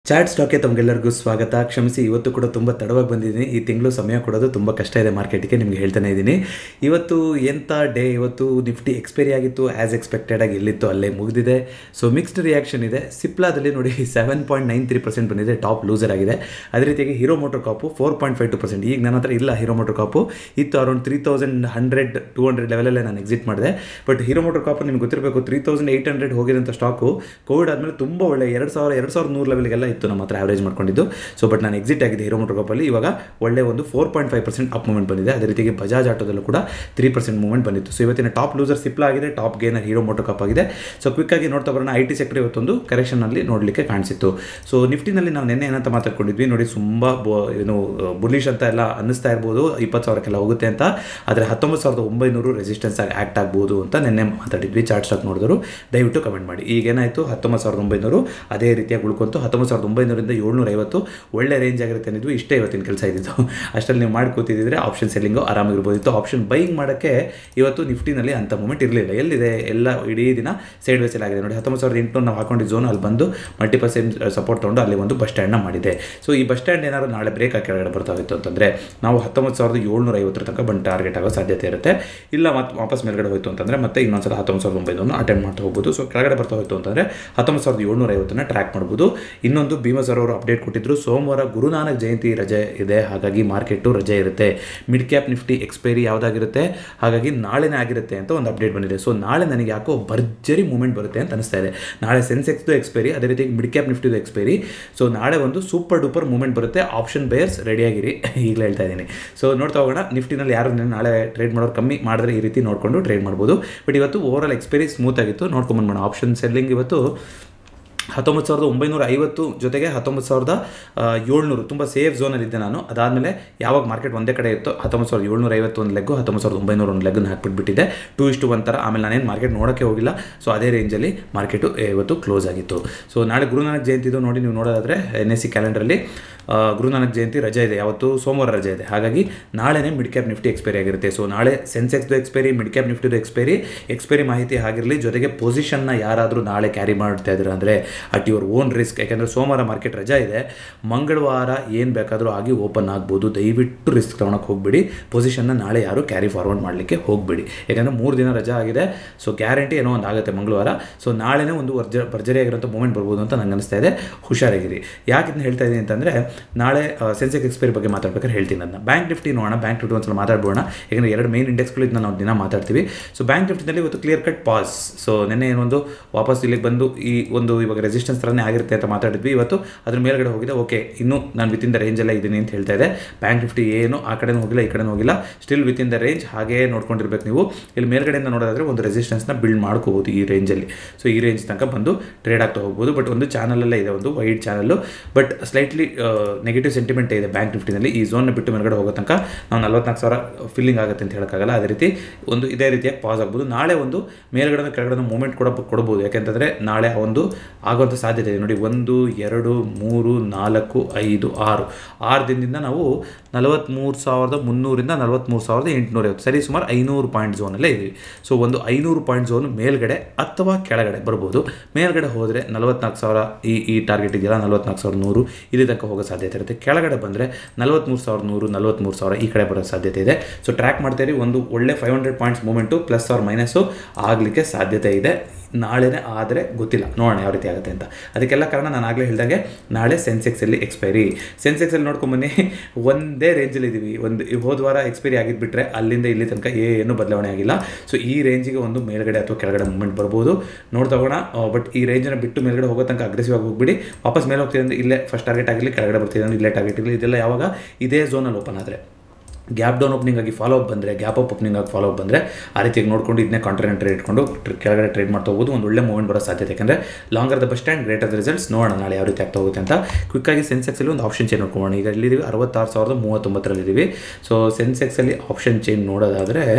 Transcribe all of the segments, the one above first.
chat ಸ್ಟಾಕ್ಗೆ ತಮಗೆಲ್ಲರಿಗೂ ಸ್ವಾಗತ ಕ್ಷಮಿಸಿ ಇವತ್ತು ಕೂಡ ತುಂಬ ತಡವಾಗಿ ಬಂದಿದ್ದೀನಿ ಈ ತಿಂಗಳು ಸಮಯ ಕೊಡೋದು ತುಂಬ ಕಷ್ಟ ಇದೆ ಮಾರ್ಕೆಟಿಗೆ ನಿಮಗೆ ಹೇಳ್ತಾನೆ ಇದ್ದೀನಿ ಇವತ್ತು ಎಂಥ ಡೇ ಇವತ್ತು ನಿಫ್ಟಿ ಎಕ್ಸ್ಪೈರಿ ಆಗಿತ್ತು ಆ್ಯಸ್ ಎಕ್ಸ್ಪೆಕ್ಟೆಡ್ ಆಗಿ ಎಲ್ಲಿತ್ತು ಅಲ್ಲೇ ಮುಗಿದಿದೆ ಸೊ ಮಿಕ್ಸ್ಡ್ ರಿಯಾಕ್ಷನ್ ಇದೆ ಸಿಪ್ಲಾದಲ್ಲಿ ನೋಡಿ seven point nine three percent ಬಂದಿದೆ ಟಾಪ್ ಲೂಸರ್ ಆಗಿದೆ ಅದೇ ರೀತಿಯಾಗಿ Hero MotoCorp four point five two percent ಈಗ ನನ್ನ ಹತ್ರ ಇಲ್ಲ ಹೀರೋ ಮೋಟರ್ ಕಾಪು ಇತ್ತು around three thousand hundred two hundred ಲೆವೆಲಲ್ಲೇ ನಾನು ಎಕ್ಸಿಟ್ ಮಾಡಿದೆ ಬಟ್ ಹೀರೋ ಮೋಟರ್ ಕಾಪು ನಿಮ್ಗೆ ಗೊತ್ತಿರಬೇಕು ತ್ರೀ ತೌಸಂಡ್ ಏಯ್ಟ್ ಹಂಡ್ರೆಡ್ ಹೋಗಿದಂಥ ಸ್ಟಾಕು ಕೋವಿಡ್ ಆದಮೇಲೆ ತುಂಬ ಒಳ್ಳೆ ಎರಡು ಸಾವಿರ ಎರಡು ಸಾವಿರದ ನೂರು ಲೆವೆಲ್ಗೆಲ್ಲ ಇತ್ತು ನಮ್ಮ ಹತ್ರ ಆವ್ರೇಜ್ ಮಾಡ್ಕೊಂಡಿದ್ದು ಸೊ ಬಟ್ ನಾನು ಎಕ್ಸಿಟ್ ಆಗಿದೆ ಹೀರೋ ಮೋಟರ್ ಕಾಪಲ್ಲಿ ಇವಾಗ ಒಳ್ಳೆ ಒಂದು four point five percent up movement ಬಂದಿದೆ ಅದೇ ರೀತಿಗೆ ಬಜಾಜ್ ಆಟೋದಲ್ಲೂ ಕೂಡ ತ್ರೀ ಪರ್ಸೆಂಟ್ ಮೂವ್ಮೆಂಟ್ ಬಂದಿತ್ತು ಸೊ ಇವತ್ತಿನ ಟಾಪ್ ಲೂಸರ್ ಸಿಪ್ಲಾ ಆಗಿದೆ top gainer Hero MotoCorp ಆಗಿದೆ ಸೊ ಕ್ವಿಕ್ ಆಗಿ ನೋಡ್ತಾ ಬರೋಣ ಐ ಟಿ ಸೆಕ್ಟರ್ ಇವತ್ತೊಂದು ಕರೆಕ್ಷನಲ್ಲಿ ನೋಡಲಿಕ್ಕೆ ಕಾಣಿಸಿತ್ತು ಸೊ ನಿಫ್ಟಿನಲ್ಲಿ ನಾವು ನಿನ್ನೆ ಏನಂತ ಮಾತಾಡ್ಕೊಂಡಿದ್ವಿ ನೋಡಿ ತುಂಬ ಏನು ಬುಲಿಶ್ ಅಂತ ಎಲ್ಲ ಅನ್ನಿಸ್ತಾ ಇರ್ಬೋದು ಇಪ್ಪತ್ತು ಸಾವಿರಕ್ಕೆಲ್ಲ ಹೋಗುತ್ತೆ ಅಂತ ಆದರೆ ಹತ್ತೊಂಬತ್ತು ಸಾವಿರದ ಒಂಬೈನೂರು ರೆಸಿಸ್ಟೆನ್ಸ್ ಆಗಿ ಆ್ಯಕ್ಟ್ ಆಗ್ಬೋದು ಅಂತ ನಿನ್ನೆ ಮಾತಾಡಿದ್ವಿ ಚಾರ್ಟ್ ಸ್ಟಾಕ್ ನೋಡಿದ್ರು ದಯವಿಟ್ಟು ಕಮೆಂಟ್ ಮಾಡಿ ಈಗ ಏನಾಯಿತು ಹತ್ತೊಂಬತ್ತು ಸಾವಿರದ ಒಂಬೈನೂರು ಅದೇ ರೀತಿಯಾಗಿ ಉಳ್ಕೊಂತು ಹತ್ತೊಂಬತ್ತು ಸಾವಿರದ ಒಂಬೈನೂರಿಂದ ಏಳ್ನೂರ ಐವತ್ತು ಒಳ್ಳೆ ರೇಂಜ್ ಆಗಿರುತ್ತೆ ಅನ್ನಿದ್ವಿ ಇಷ್ಟೇ ಇವತ್ತಿನ ಕೆಲಸ ಇದ್ದಿದ್ದು ಅಷ್ಟರಲ್ಲಿ ನೀವು ಮಾಡಿ ಕೂತಿದ್ದರೆ ಆಪ್ಷನ್ ಸೆಲ್ಲಿಂಗು ಆರಾಮಾಗಿರ್ಬೋದಿತ್ತು ಆಪ್ಷನ್ ಬೈಯಿಂಗ್ ಮಾಡೋಕ್ಕೆ ಇವತ್ತು ನಿಫ್ಟಿನಲ್ಲಿ ಅಂಥ ಮೂಮೆಂಟ್ ಇರಲಿಲ್ಲ ಎಲ್ಲಿದೆ ಎಲ್ಲ ಇಡೀ ದಿನ ಸೈಡ್ ವೇಸಲ್ಲಿ ಆಗಿದೆ ನೋಡಿ ಹತ್ತೊಂಬತ್ತು ಸಾವಿರದ ಎಂಟುನೂರು ನಾವು ಹಾಕೊಂಡಿದ್ದ ಝೋನ್ ಅಲ್ಲಿ ಬಂದು ಮಲ್ಟಿ ಪರ್ಸೆಂಟ್ ಸಪೋರ್ಟ್ ತೊಗೊಂಡು ಅಲ್ಲಿ ಒಂದು ಬಸ್ ಸ್ಟ್ಯಾಂಡ್ನ ಮಾಡಿದೆ ಸೊ ಈ ಬಸ್ ಸ್ಟ್ಯಾಂಡ್ ಏನಾದ್ರು ನಾಳೆ ಬ್ರೇಕ್ ಆಗಿ ಕೆಳಗಡೆ ಬರ್ತಾ ಹೋಯಿತು ಅಂತಂದರೆ ನಾವು ಹತ್ತೊಂಬತ್ತು ಸಾವಿರದ ಏಳ್ನೂರ ಐವತ್ತರ ತನಕ ಬಂದು ಟಾರ್ಗೆಟ್ ಆಗೋ ಸಾಧ್ಯತೆ ಇರುತ್ತೆ ಇಲ್ಲ ಮತ್ತೆ ವಾಪಸ್ ಮೇಲ್ಗಡೆ ಹೋಯಿತು ಅಂತಂದರೆ ಮತ್ತೆ ಇನ್ನೊಂದ್ಸಲ ಹತ್ತೊಂಬತ್ತು ಸಾವಿರದ ಒಂಬೈನೂರು ಅಟೆಂಡ್ ಮಾಡ್ತಾ ಹೋಗ್ಬೋದು ಸೊ ಕೆಳಗಡೆ ಬರ್ತಾ ಹೋಯಿತು ಅಂತಂದರೆ ಹತ್ತೊಂಬತ್ತು ಸಾವಿರದ ಏಳ್ನೂರ ಐವತ್ತನ್ನು ಟ್ರ್ಯಾಕ್ ಮಾಡ್ಬೋದು ಇನ್ನೊಂದು ಭೀಮಾ ಸರ್ ಅವರು ಅಪ್ಡೇಟ್ ಕೊಟ್ಟಿದ್ರು ಸೋಮವಾರ ಗುರುನಾನಕ್ ಜಯಂತಿ ರಜೆ ಇದೆ ಹಾಗಾಗಿ ಮಾರ್ಕೆಟು ರಜೆ ಇರುತ್ತೆ ಮಿಡ್ ಕ್ಯಾಪ್ ನಿಫ್ಟಿ ಎಕ್ಸ್ಪೈರಿ ಯಾವುದಾಗಿರುತ್ತೆ ಹಾಗಾಗಿ ನಾಳೆನೇ ಆಗಿರುತ್ತೆ ಅಂತ ಒಂದು ಅಪ್ಡೇಟ್ ಬಂದಿದೆ ಸೊ ನಾಳೆ ನನಗೆ ಯಾಕೋ ಭರ್ಜರಿ ಮೂಮೆಂಟ್ ಬರುತ್ತೆ ಅಂತ ಅನಿಸ್ತಾ ಇದೆ ನಾಳೆ ಸೆನ್ಸೆಕ್ಸ್ದು ಎಕ್ಸ್ಪೈರಿ ಅದೇ ರೀತಿ ಮಿಡ್ ಕ್ಯಾಪ್ ನಿಫ್ಟಿದು ಎಕ್ಸ್ಪೈರಿ ಸೊ ನಾಳೆ ಒಂದು ಸೂಪರ್ ಡೂಪರ್ ಮೂಮೆಂಟ್ ಬರುತ್ತೆ ಆಪ್ಷನ್ ಬೇಯರ್ಸ್ ರೆಡಿಯಾಗಿರಿ ಈಗಲೇ ಹೇಳ್ತಾ ಇದ್ದೀನಿ ಸೊ ನೋಡ್ತಾ ಹೋಗೋಣ ನಿಫ್ಟಿನಲ್ಲಿ ಯಾರು ನಾಳೆ ಟ್ರೇಡ್ ಮಾಡೋರು ಕಮ್ಮಿ ಮಾಡಿದ್ರೆ ಈ ರೀತಿ ನೋಡಿಕೊಂಡು ಟ್ರೇಡ್ ಮಾಡ್ಬೋದು ಬಟ್ ಇವತ್ತು ಓವರ್ ಆಲ್ ಎಕ್ಸ್ಪೈರಿ ಸ್ಮೂತ್ ಆಗಿತ್ತು ನೋಡ್ಕೊಂಬಂದ್ಬೋಣ ಆಪ್ಷನ್ ಸೆಲ್ಲಿಂಗ್ ಇವತ್ತು ಹತ್ತೊಂಬತ್ತು ಸಾವಿರದ ಒಂಬೈನೂರ ಐವತ್ತು ಜೊತೆಗೆ ಹತ್ತೊಂಬತ್ತು ಸಾವಿರದ ಏಳ್ನೂರು ತುಂಬ ಸೇಫ್ ಝೋನಲ್ಲಿದ್ದೆ ನಾನು ಅದಾದಮೇಲೆ ಯಾವಾಗ ಮಾರ್ಕೆಟ್ ಒಂದೇ ಕಡೆ ಇತ್ತು ಹತ್ತೊಂಬತ್ತು ಸಾವಿರದ ಏಳ್ನೂರ ಐವತ್ತು ಒಂದು ಲೆಗ್ಗು ಹತ್ತೊಂಬತ್ತು ಸಾವಿರದ ಒಂಬೈನೂರ ಒಂದು ಲೆಗ್ಗನ್ನು ಹಾಕ್ಬಿಟ್ಬಿಟ್ಟಿದೆ ಟೂ ಇಷ್ಟು ಒಂಥರ ಆಮೇಲೆ ನಾನೇನು ಮಾರ್ಕೆಟ್ ನೋಡೋಕ್ಕೆ ಹೋಗಿಲ್ಲ ಸೊ ಅದೇ ರೇಂಜಲ್ಲಿ ಮಾರ್ಕೆಟು ಇವತ್ತು ಕ್ಲೋಸ್ ಆಗಿತ್ತು ಸೊ ನಾಳೆ ಗುರುನಾನಕ್ ಜಯಂತಿದು ನೋಡಿ ನೀವು ನೋಡೋದಾದರೆ ಎನ್ ಎಸ್ ಸಿ ಕ್ಯಾಲೆಂಡ್ರಲ್ಲಿ ಗುರುನಾನಕ್ ಜಯಂತಿ ರಜೆ ಇದೆ ಯಾವತ್ತು ಸೋಮವಾರ ರಜೆ ಇದೆ ಹಾಗಾಗಿ ನಾಳೆನೇ ಮಿಡ್ ಕ್ಯಾಪ್ ನಿಫ್ಟಿ ಎಕ್ಸ್ಪೈರಿ ಆಗಿರುತ್ತೆ ಸೊ ನಾಳೆ ಸೆನ್ಸೆಕ್ಸ್ದು ಎಕ್ಸ್ಪೈರಿ ಮಿಡ್ ಕ್ಯಾಪ್ ನಿಫ್ಟಿದು ಎಕ್ಸ್ಪೈರಿ ಎಕ್ಸ್ಪೈರಿ ಮಾಹಿತಿ ಆಗಿರಲಿ ಜೊತೆಗೆ ಪೊಸಿಷನ್ನ ಯಾರಾದರೂ ನಾಳೆ ಕ್ಯಾರಿ ಮಾಡ್ತಾ ಇದ್ದಾರೆ ಅಂದರೆ ಅಟ್ ಯುವರ್ ಓನ್ ರಿಸ್ಕ್ ಯಾಕೆಂದರೆ ಸೋಮವಾರ ಮಾರ್ಕೆಟ್ ರಜಾ ಇದೆ ಮಂಗಳವಾರ ಏನು ಬೇಕಾದರೂ ಆಗಿ ಓಪನ್ ಆಗ್ಬೋದು ದಯವಿಟ್ಟು ರಿಸ್ಕ್ ತೊಗೊಳಕ್ಕೆ ಹೋಗ್ಬಿಡಿ ಪೊಸಿಷನ್ನ ನಾಳೆ ಯಾರು ಕ್ಯಾರಿ ಫಾರ್ವರ್ಡ್ ಮಾಡಲಿಕ್ಕೆ ಹೋಗಬೇಡಿ ಯಾಕೆಂದರೆ ಮೂರು ದಿನ ರಜಾ ಆಗಿದೆ ಸೊ ಗ್ಯಾರಂಟಿ ಏನೋ ಒಂದು ಆಗುತ್ತೆ ಮಂಗಳವಾರ ಸೊ ನಾಳೆನೇ ಒಂದು ವರ್ಜ ಭರ್ಜರಿಯಾಗಿರೋಂಥ ಮೂಮೆಂಟ್ ಬರ್ಬೋದು ಅಂತ ನಂಗೆ ಅನಿಸ್ತಾ ಇದೆ ಹುಷಾರಾಗಿರಿ ಯಾಕೆ ಇದನ್ನ ಹೇಳ್ತಾ ಇದ್ದೀನಿ ಅಂತಂದರೆ ನಾಳೆ ಸೆನ್ಸೆಕ್ಸ್ ಎಕ್ಸ್ಪೈರಿ ಬಗ್ಗೆ ಮಾತಾಡ್ಬೇಕಾದ್ರೆ ಹೇಳ್ತೀನಿ ಅದನ್ನ ಬ್ಯಾಂಕ್ ನಿಫ್ಟಿ ನೋಡೋಣ ಬ್ಯಾಂಕ್ ನಿಫ್ಟಿ ಒಂದ್ಸಲ ಮಾತಾಡ್ಬೋಣ ಯಾಕಂದರೆ ಎರಡು ಮೇನ್ ಇಂಡೆಕ್ಸ್ಗಳು ಇದನ್ನ ನಾವು ದಿನ ಮಾತಾಡ್ತೀವಿ ಸೊ ಬ್ಯಾಂಕ್ ನಿಫ್ಟಿನಲ್ಲಿ ಇವತ್ತು ಕ್ಲಿಯರ್ ಕಟ್ ಪಾಸ್ ಸೊ ನಿನ್ನೆ ಏನೊಂದು ವಾಪಸ್ ಇಲ್ಲಿಗೆ ಬಂದು ಈ ಒಂದು ಇವಾಗ ರೆಸಿಸ್ಟೆನ್ಸ್ ಥರನೇ ಆಗಿರುತ್ತೆ ಅಂತ ಮಾತಾಡಿದ್ವಿ ಇವತ್ತು ಅದ್ರ ಮೇಲ್ಗಡೆ ಹೋಗಿದೆ ಓಕೆ ಇನ್ನೂ ನಾನು ವಿತಿನ್ ದ ರೇಂಜಲ್ಲೇ ಇದ್ದೀನಿ ಅಂತ ಹೇಳ್ತಾ ಇದೆ ಬ್ಯಾಂಕ್ ನಿಫ್ಟಿ ಏನು ಆ ಕಡೆನೂ ಹೋಗಿಲ್ಲ ಈ ಕಡೆನೂ ಹೋಗಿಲ್ಲ ಸ್ಟಿಲ್ ವಿತಿನ್ ದ ರೇಂಜ್ ಹಾಗೇ ನೋಡ್ಕೊಂಡಿರ್ಬೇಕು ನೀವು ಇಲ್ಲಿ ಮೇಲ್ಗಡೆಯಿಂದ ನೋಡೋದಾದ್ರೆ ಒಂದು ರೆಸಿಸ್ಟೆನ್ಸ್ನ ಬಿಲ್ಡ್ ಮಾಡ್ಕೋಬೋದು ಈ ರೇಂಜಲ್ಲಿ ಸೊ ಈ ರೇಂಜ್ ತನಕ ಬಂದು ಟ್ರೇಡ್ ಆಗ್ತಾ ಹೋಗ್ಬೋದು ಬಟ್ ಒಂದು ಚಾನಲಲ್ಲೇ ಇದೆ ಒಂದು wide channel but slightly negative sentiment ಇದೆ ಬ್ಯಾಂಕ್ ನಿಫ್ಟಿನಲ್ಲಿ ಈ ಝೋನ್ನ ಬಿಟ್ಟು ಮೇಲ್ಗಡೆ ಹೋಗೋ ತನಕ ನಾವು ನಲ್ವತ್ನಾಲ್ಕು ಸಾವಿರ ಫಿಲ್ಲಿಂಗ್ ಆಗುತ್ತೆ ಅಂತ ಹೇಳೋಕ್ಕಾಗಲ್ಲ ಅದೇ ರೀತಿ ಒಂದು ಇದೇ ರೀತಿಯಾಗಿ ಪಾಸ್ ಆಗ್ಬೋದು ನಾಳೆ ಒಂದು ಮೇಲ್ಗಡೆ ಕೆಳಗಡೆ ಮೂಮೆಂಟ್ ಕೂಡ ಕೊಡ್ಬೋದು ಯಾಕೆಂತಂದರೆ ನಾಳೆ ಒಂದು ಆಗುವಂಥ ಸಾಧ್ಯತೆ ಇದೆ ನೋಡಿ ಒಂದು ಎರಡು ಮೂರು ನಾಲ್ಕು ಐದು ಆರು ಆರು ದಿನದಿಂದ ನಾವು ನಲವತ್ತ್ಮೂರು ಸಾವಿರದ ಮುನ್ನೂರಿಂದ ನಲವತ್ತ್ಮೂರು ಸಾವಿರದ ಎಂಟುನೂರ ಐವತ್ತು ಸರಿ ಸುಮಾರು ಐನೂರು ಪಾಯಿಂಟ್ ಝೋನಲ್ಲೇ ಇದ್ದೀವಿ ಸೊ ಒಂದು ಐನೂರು ಪಾಯಿಂಟ್ ಝೋನ್ ಮೇಲ್ಗಡೆ ಅಥವಾ ಕೆಳಗಡೆ ಬರ್ಬೋದು ಮೇಲ್ಗಡೆ ಹೋದರೆ ನಲವತ್ನಾಲ್ಕು ಸಾವಿರ ಈ ಈ ಟಾರ್ಗೆಟ್ ಇದೆಯಲ್ಲ ನಲವತ್ನಾಲ್ಕು ಸಾವಿರದ ನೂರು ಇಲ್ಲಿ ತನಕ ಹೋಗೋ ಸಾಧ್ಯತೆ ಇರುತ್ತೆ ಕೆಳಗಡೆ ಬಂದರೆ ನಲವತ್ತ್ಮೂರು ಸಾವಿರದ ನೂರು ನಲವತ್ತ್ಮೂರು ಸಾವಿರ ಈ ಕಡೆ ಬರೋ ಸಾಧ್ಯತೆ ಇದೆ ಸೊ ಟ್ರ್ಯಾಕ್ ಮಾಡ್ತೀರಿ ಒಂದು ಒಳ್ಳೆ five hundred points moment plus ಅವ್ರ ಮೈನಸ್ಸು ಆಗಲಿಕ್ಕೆ ಸಾಧ್ಯತೆ ಇದೆ ನಾಳೆನೇ ಆದರೆ ಗೊತ್ತಿಲ್ಲ ನೋಡೋಣ ಯಾವ ರೀತಿ ಆಗುತ್ತೆ ಅಂತ ಅದಕ್ಕೆಲ್ಲ ಕಾರಣ ನಾನು ಆಗಲೇ ಹೇಳಿದಾಗೆ ನಾಳೆ ಸೆನ್ಸೆಕ್ಸಲ್ಲಿ ಎಕ್ಸ್ಪೈರಿ ಸೆನ್ಸೆಕ್ಸಲ್ಲಿ ನೋಡ್ಕೊಂಬನ್ನಿ ಒಂದೇ ರೇಂಜಲ್ಲಿ ಇದ್ದೀವಿ ಒಂದು ಹೋದ ವಾರ ಎಕ್ಸ್ಪೈರಿ ಆಗಿದ್ಬಿಟ್ರೆ ಅಲ್ಲಿಂದ ಇಲ್ಲಿ ತನಕ ಏನು ಬದಲಾವಣೆ ಆಗಿಲ್ಲ ಸೊ ಈ ರೇಂಜಿಗೆ ಒಂದು ಮೇಲ್ಗಡೆ ಅಥವಾ ಕೆಳಗಡೆ ಮೂಮೆಂಟ್ ಬರ್ಬೋದು ನೋಡ್ತಗೋಣ ಬಟ್ ಈ ರೇಂಜನ್ನು ಬಿಟ್ಟು ಮೇಲ್ಗಡೆ ಹೋಗೋ ತನಕ ಅಗ್ರೆಸಿವ್ ಆಗಿ ಹೋಗ್ಬಿಡಿ ವಾಪಸ್ ಮೇಲೆ ಹೋಗ್ತಿದೆ ಅಂದರೆ ಇಲ್ಲೇ ಫಸ್ಟ್ ಟಾರ್ಗೆಟ್ ಆಗಿರಲಿ ಕೆಳಗಡೆ ಬರ್ತಿದೆ ಅಂದರೆ ಇಲ್ಲೇ ಟಾರ್ಗೆಟ್ ಇರಲಿ ಇದೆಲ್ಲ ಯಾವಾಗ ಇದೇ ಝೋನಲ್ಲಿ ಓಪನ್ ಆದರೆ ಗ್ಯಾಪ್ ಡೌನ್ ಓಪನಿಂಗ್ ಆಗಿ ಫಾಲೋ ಅಪ್ ಬಂದರೆ ಗ್ಯಾಪ್ ಅಪ್ ಓಪನಿಂಗ್ ಆಗಿ ಫಾಲೋ ಅಪ್ ಬಂದರೆ ಆ ರೀತಿಯಾಗಿ ನೋಡ್ಕೊಂಡು ಇದನ್ನೇ ಕಾಂಟ್ರೆಂಟ್ ಟ್ರೇಡ್ ಇಟ್ಕೊಂಡು ಕೆಳಗಡೆ ಟ್ರೇಡ್ ಮಾಡ್ತಾ ಹೋಗೋದು ಒಂದು ಒಳ್ಳೆ ಮೂವ್ಮೆಂಟ್ ಬರೋ ಸಾಧ್ಯತೆ ಯಾಕಂದರೆ longer the base stand greater results ನೋಡೋಣ ನಾಳೆ ಯಾವ ರೀತಿ ಆಗ್ತಾ ಹೋಗುತ್ತೆ ಅಂತ ಕ್ವಿಕ್ಕಾಗಿ ಸೆನ್ಸೆಕ್ಸಲ್ಲಿ ಒಂದು ಆಪ್ಷನ್ ಚೇಂಜ್ ನೋಡ್ಕೊಳ್ಳೋಣ ಈಗ ಎಲ್ಲಿದ್ದೀವಿ ಅರವತ್ತಾರು ಸಾವಿರದ ಮೂವತ್ತೊಂಬತ್ತರಲ್ಲಿದ್ದೀವಿ ಸೊ ಸೆನ್ಸೆಕ್ಸಲ್ಲಿ ಆಪ್ಷನ್ ಚೇಂಜ್ ನೋಡೋದಾದರೆ